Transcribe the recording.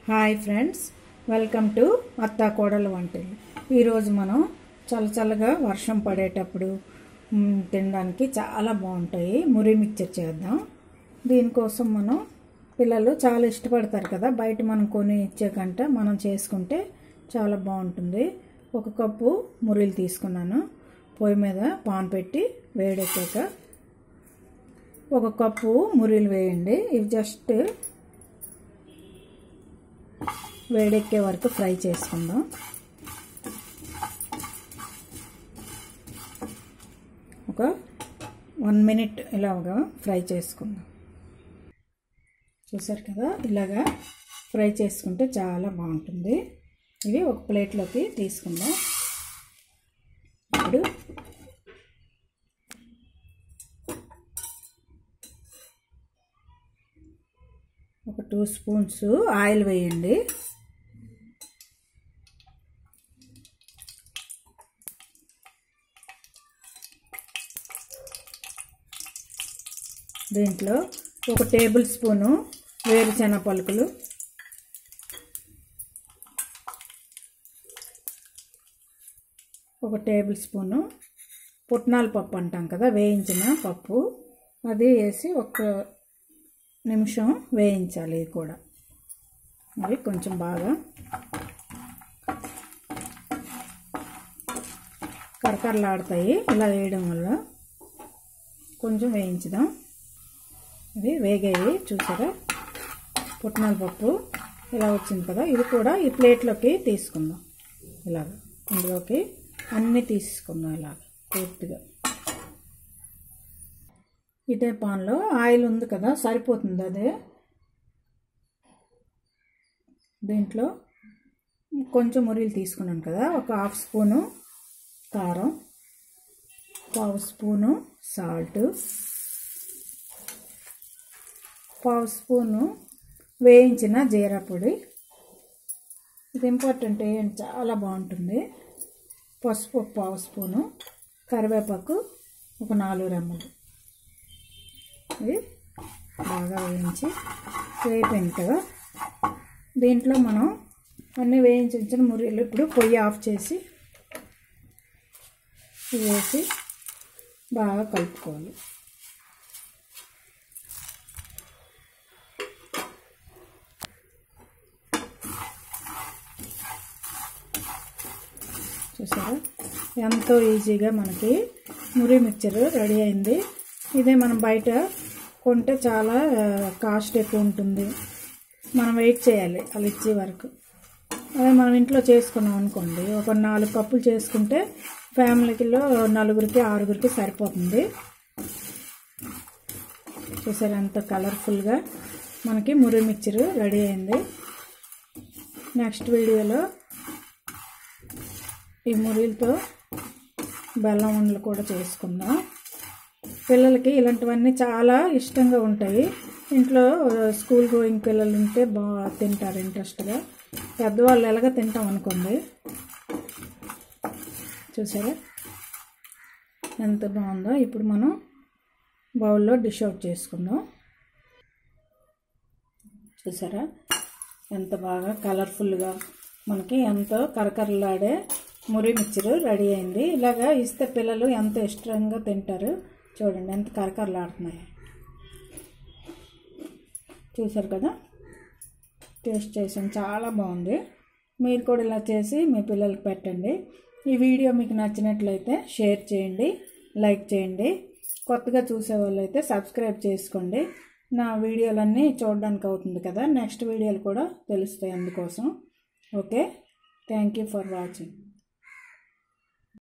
hi friends welcome to అత్తా కోడల వంటలు ఈరోజు మనం చల్ల చల్లగా వర్షం పడేటప్పుడు మ్, తినడానికి చాలా బాగుంటాయి మురి మిక్చర్ చేద్దాం దీనికోసం మనం పిల్లలు చాలా ఇష్టపడతారు కదా బయట మనం కొని ఇచ్చే కంటే మనం చేసుకుంటే చాలా బాగుంటుంది ఒక కప్పు మురీలు తీసుకున్నాను పొయ్యి మీద పాన్ పెట్టి వేడెక్కాక ఒక కప్పు మురీలు వేయండి ఇవి జస్ట్ వేడెక్కే వరకు ఫ్రై చేసుకుందాం ఒక వన్ మినిట్ ఇలాగా ఫ్రై చేసుకుందాం చూసారు కదా ఇలాగా ఫ్రై చేసుకుంటే చాలా బాగుంటుంది ఇవి ఒక ప్లేట్లోకి తీసుకుందాం ఇప్పుడు ఒక టూ స్పూన్స్ ఆయిల్ వేయండి దీంట్లో ఒక టేబుల్ స్పూను వేరుశెనగ పలుకులు ఒక టేబుల్ స్పూను పుట్నాల పప్పు అంటాం కదా వేయించిన పప్పు అది వేసి ఒక నిమిషం వేయించాలి ఇది కూడా అవి కొంచెం బాగా కరకరలాడతాయి ఇలా వేయడం వల్ల కొంచెం వేయించుదాం ఇది వేగాయి చూసారా పుట్నాల పప్పు ఇలా వచ్చింది కదా ఇది కూడా ఈ ప్లేట్లోకి తీసుకుందాం ఇలాగ ఇందులోకి అన్నీ తీసుకుందాం ఇలాగ పూర్తిగా ఇదే పాన్లో ఆయిల్ ఉంది కదా సరిపోతుంది అదే దీంట్లో కొంచెం మురీలు తీసుకున్నాను కదా ఒక హాఫ్ స్పూను కారం పావు స్పూను సాల్ట్ పావు స్పూను వేయించిన జీరా పొడి ఇది ఇంపార్టెంట్ ఏంటి చాలా బాగుంటుంది పసుపు ఒక పావు స్పూను కరివేపాకు ఒక నాలుగు రెమ్మలు ఇది బాగా వేయించి వేయిపోయింది కదా దీంట్లో మనం అన్నీ వేయించి ఉంచిన మురియలు ఇప్పుడు పొయ్యి ఆఫ్ చేసి ఇవి వేసి బాగా కలుపుకోవాలి చూసారా ఎంతో ఈజీగా మనకి మురి మిక్చర్ రెడీ అయింది ఇదే మనం బయట కొంటే చాలా కాస్ట్ ఎక్కువ ఉంటుంది మనం వెయిట్ చేయాలి అవి ఇచ్చే వరకు అదే మనం ఇంట్లో చేసుకున్నాం అనుకోండి ఒక నాలుగు కప్పులు చేసుకుంటే ఫ్యామిలీలో నలుగురికి ఆరుగురికి సరిపోతుంది చూసారు ఎంత కలర్ఫుల్గా మనకి మురి మిక్చర్ రెడీ అయింది నెక్స్ట్ వీడియోలో ఈ మురీలతో బెల్లం ఉండలు కూడా చేసుకుందాం పిల్లలకి ఇలాంటివన్నీ చాలా ఇష్టంగా ఉంటాయి ఇంట్లో స్కూల్ గోయింగ్ పిల్లలు ఉంటే బాగా తింటారు ఇంట్రెస్ట్గా పెద్దవాళ్ళు ఎలాగ తింటాం అనుకోండి చూసారా ఎంత బాగుందో ఇప్పుడు మనం బౌల్లో డిష్ అవుట్ చేసుకుందాం చూసారా ఎంత బాగా కలర్ఫుల్గా మనకి ఎంతో కరకరలాడే మురి మిక్చర్ రెడీ అయింది ఇలాగా ఇస్తే పిల్లలు ఎంతో ఇష్టంగా తింటారు చూడండి ఎంత కరకరలాడుతున్నాయి చూసారు కదా టేస్ట్ చేసాను చాలా బాగుంది మీరు కూడా ఇలా చేసి మీ పిల్లలకి పెట్టండి ఈ వీడియో మీకు నచ్చినట్లయితే షేర్ చేయండి లైక్ చేయండి కొత్తగా చూసే వాళ్ళైతే సబ్స్క్రైబ్ చేసుకోండి నా వీడియోలన్నీ చూడడానికి అవుతుంది కదా నెక్స్ట్ వీడియోలు కూడా తెలుస్తాయి అందుకోసం okay thank you for watching